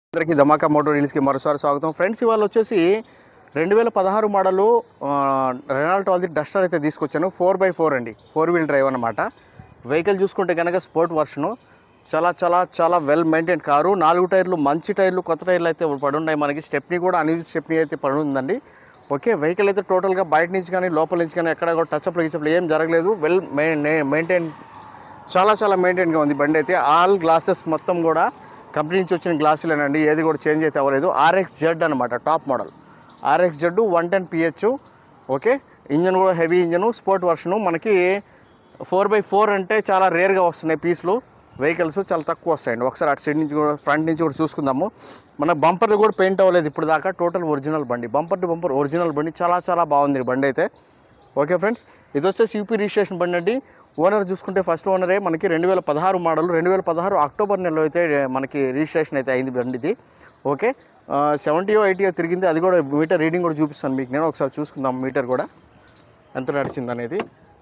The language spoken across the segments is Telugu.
అందరికీ ధమాకా మోటార్ డీల్స్కి మరోసారి స్వాగతం ఫ్రెండ్స్ ఇవాళ వచ్చేసి రెండు వేల పదహారు మోడలు రెనాల్ట్ వాళ్ళది డస్టర్ అయితే తీసుకొచ్చాను ఫోర్ బై ఫోర్ అండి ఫోర్ వీల్ డ్రైవ్ అనమాట వెహికల్ చూసుకుంటే కనుక స్పోర్ట్ వర్షను చాలా చాలా చాలా వెల్ మెయింటైన్ కారు నాలుగు టైర్లు మంచి టైర్లు కొత్త టైర్లు అయితే పడున్నాయి మనకి స్టెప్నీ కూడా అన్యూజ్ స్టెప్నీ అయితే పడుందండి ఓకే వెహికల్ అయితే టోటల్గా బయట నుంచి కానీ లోపల నుంచి కానీ ఎక్కడ కూడా టచ్అప్లు గిచ్చప్లు ఏం జరగలేదు వెల్ మెయింటైన్ చాలా చాలా మెయింటైన్గా ఉంది బండి అయితే ఆల్ గ్లాసెస్ మొత్తం కూడా కంపెనీ నుంచి వచ్చిన గ్లాసులేనండి ఏది కూడా చేంజ్ అయితే అవ్వలేదు ఆర్ఎక్స్ జెడ్ అనమాట top model RX Z one ten PH okay engine కూడా హెవీ ఇంజను స్పోర్ట్ వర్షను మనకి ఫోర్ బై ఫోర్ అంటే చాలా రేర్గా వస్తున్నాయి పీసులు వెహికల్స్ చాలా తక్కువ వస్తాయండి ఒకసారి అటు సైడ్ నుంచి కూడా ఫ్రంట్ నుంచి కూడా చూసుకుందాము మన బంపర్లు కూడా పెయింట్ అవ్వలేదు ఇప్పుడు దాకా టోటల్ ఒరిజినల్ బండి బంపర్ టు బంపర్ ఒరిజినల్ బండి చాలా చాలా బాగుంది ఈ బండి అయితే ఓకే ఫ్రెండ్స్ ఇది వచ్చేసి యూపీ రిజిస్ట్రేషన్ బండి అండి ఓనర్ చూసుకుంటే ఫస్ట్ ఓనరే మనకి రెండు వేల పదహారు మోడల్ రెండు వేల పదహారు అక్టోబర్ నెలలో అయితే మనకి రిజిస్ట్రేషన్ అయితే అయింది బండిది ఓకే సెవెంటీయో ఎయిటీయో తిరిగింది అది కూడా మీటర్ రీడింగ్ కూడా చూపిస్తాను మీకు నేను ఒకసారి చూసుకుందాం మీటర్ కూడా ఎంత నడిచింది అనేది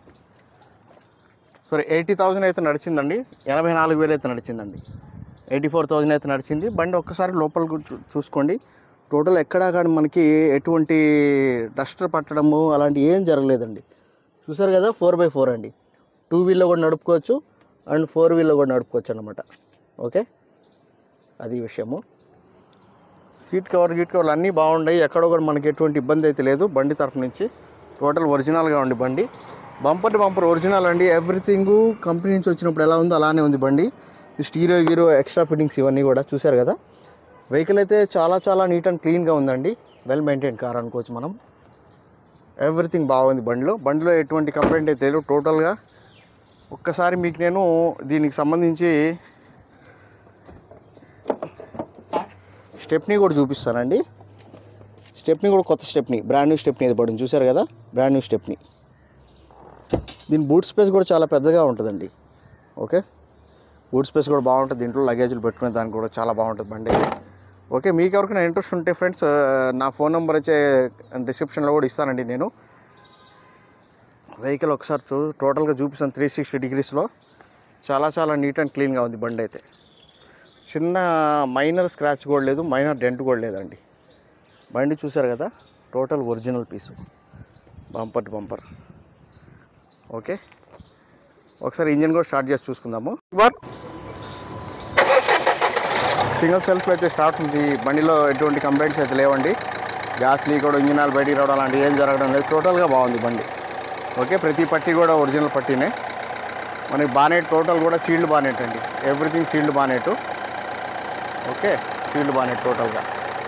సారీ ఎయిటీ థౌజండ్ అయితే నడిచిందండి ఎనభై నాలుగు వేలు అయితే నడిచిందండి ఎయిటీ ఫోర్ థౌజండ్ అయితే నడిచింది బండి ఒక్కసారి లోపల చూ- చూసుకోండి టోటల్ ఎక్కడా కానీ మనకి ఎటువంటి డస్టర్ పట్టడము అలాంటి ఏం జరగలేదండి చూసారు కదా ఫోర్ బై ఫోర్ అండి టూ వీల్లో కూడా నడుపుకోవచ్చు అండ్ ఫోర్ వీల్లో కూడా నడుపుకోవచ్చు అనమాట ఓకే అది విషయము సీట్ కవర్ గీట్ కవర్లు అన్నీ బాగున్నాయి ఎక్కడ కూడా మనకి ఎటువంటి ఇబ్బంది అయితే లేదు బండి తరఫు నుంచి టోటల్ ఒరిజినల్గా ఉంది బండి బంపర్ టు బంపర్ ఒరిజినల్ అండి ఎవ్రీథింగ్ కంపెనీ నుంచి వచ్చినప్పుడు ఎలా ఉందో అలానే ఉంది బండి స్టీరియో గీరో ఎక్స్ట్రా ఫిట్టింగ్స్ ఇవన్నీ కూడా చూసారు కదా వెహికల్ అయితే చాలా చాలా నీట్ అండ్ క్లీన్గా ఉందండి వెల్ మెయింటైన్ కార్ అనుకోవచ్చు మనం ఎవ్రీథింగ్ బాగుంది బండిలో బండిలో ఎటువంటి కంప్లైంట్ అయితే లేదు టోటల్గా ఒక్కసారి మీకు నేను దీనికి సంబంధించి స్టెప్నీ కూడా చూపిస్తానండి స్టెప్నీ కూడా కొత్త స్టెప్నీ బ్రాండ్ న్యూ స్టెప్నీ ఇది పడింది చూసారు కదా బ్రాండ్ న్యూ స్టెప్నీ దీని బూట్ స్పేస్ కూడా చాలా పెద్దగా ఉంటుందండి ఓకే బూట్ స్పేస్ కూడా బాగుంటుంది దీంట్లో లగేజ్లు పెట్టుకునే దానికి కూడా చాలా బాగుంటుంది బండి ఓకే మీకు ఎవరికైనా ఇంట్రెస్ట్ ఉంటే ఫ్రెండ్స్ నా ఫోన్ నెంబర్ అయితే డిస్క్రిప్షన్లో కూడా ఇస్తానండి నేను వెహికల్ ఒకసారి చూ టోటల్గా చూపిస్తాను త్రీ సిక్స్టీ డిగ్రీస్లో చాలా చాలా నీట్ అండ్ క్లీన్గా ఉంది బండి అయితే చిన్న మైనర్ స్క్రాచ్ కూడా లేదు మైనర్ డెంట్ కూడా లేదండి బండి చూసారు కదా total original piece bumper to bumper okay ఒకసారి ఇంజిన్ కూడా స్టార్ట్ చేసి చూసుకుందాము సింగిల్ సెల్ఫ్ అయితే స్టార్ట్ ఉంది బండిలో ఎటువంటి కంప్లైంట్స్ అయితే లేవండి గ్యాస్ లీక్ కూడా ఇంజిన్ ఆయిల్ బయటికి రావడం అలాంటివి ఏం జరగడం లేదు టోటల్గా బాగుంది బండి ఓకే ప్రతి పట్టి కూడా ఒరిజినల్ పట్టీనే మనకి బానెట్ టోటల్ కూడా సీల్డ్ బానెట్ అండి everything sealed bonnet okay sealed bonnet టోటల్గా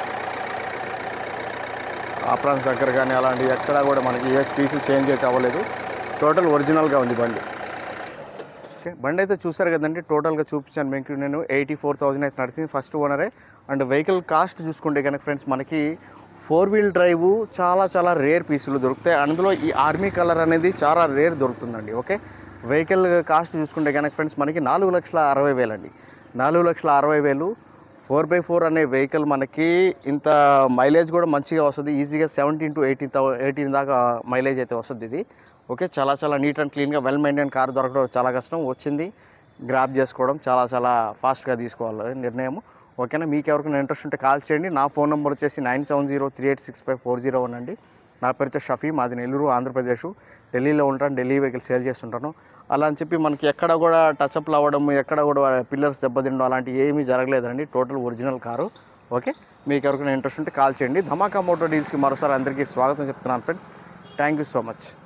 ఆప్రాన్స్ దగ్గర కానీ అలాంటివి ఎక్కడా కూడా మనకి ఏ పీసు చేంజ్ అయితే అవ్వలేదు టోటల్ ఒరిజినల్గా ఉంది బండి ఓకే బండి అయితే చూసారు కదండి టోటల్గా చూపించాను మీకు నేను ఎయిటీ ఫోర్ థౌజండ్ అయితే నడిచింది ఫస్ట్ ఓనరే అండ్ వెహికల్ కాస్ట్ చూసుకుంటే కనుక ఫ్రెండ్స్ మనకి ఫోర్ వీల్ డ్రైవ్ చాలా చాలా రేర్ పీసులు దొరుకుతాయి అందులో ఈ ఆర్మీ కలర్ అనేది చాలా రేర్ దొరుకుతుందండి ఓకే వెహికల్ కాస్ట్ చూసుకుంటే కనుక ఫ్రెండ్స్ మనకి నాలుగు లక్షల అరవై వేలు అండి నాలుగు లక్షల అరవై వేలు ఫోర్ బై ఫోర్ అనే వెహికల్ మనకి ఇంత మైలేజ్ కూడా మంచిగా వస్తుంది ఈజీగా seventeen to eighteen thou eighteen దాకా మైలేజ్ అయితే వస్తుంది ఇది ఓకే చాలా చాలా నీట్ అండ్ క్లీన్గా వెల్ మెయింటైన్ కార్ దొరకడం చాలా కష్టం వచ్చింది గ్రాప్ చేసుకోవడం చాలా చాలా ఫాస్ట్గా తీసుకోవాలి నిర్ణయం ఓకేనా మీకు ఎవరికైనా ఇంట్రెస్ట్ ఉంటే కాల్ చేయండి నా ఫోన్ నెంబర్ వచ్చేసి nine seven zero three eight six five four zero one అండి నా పేరు వచ్చేసి షఫీ మాది నెల్లూరు ఆంధ్రప్రదేశ్ ఢిల్లీలో ఉంటాను ఢిల్లీ వెహికల్ సేల్ చేస్తుంటాను అలా అని చెప్పి మనకి ఎక్కడ కూడా టచ్అప్లు అవ్వడం ఎక్కడ కూడా పిల్లర్స్ దెబ్బతిండడం అలాంటివి ఏమీ జరగలేదండి టోటల్ ఒరిజినల్ కారు ఓకే మీకు ఎవరికైనా ఇంట్రెస్ట్ ఉంటే కాల్ చేయండి ధమాకా మోటో డీల్స్కి మరోసారి అందరికీ స్వాగతం చెప్తున్నాను friends thank you so much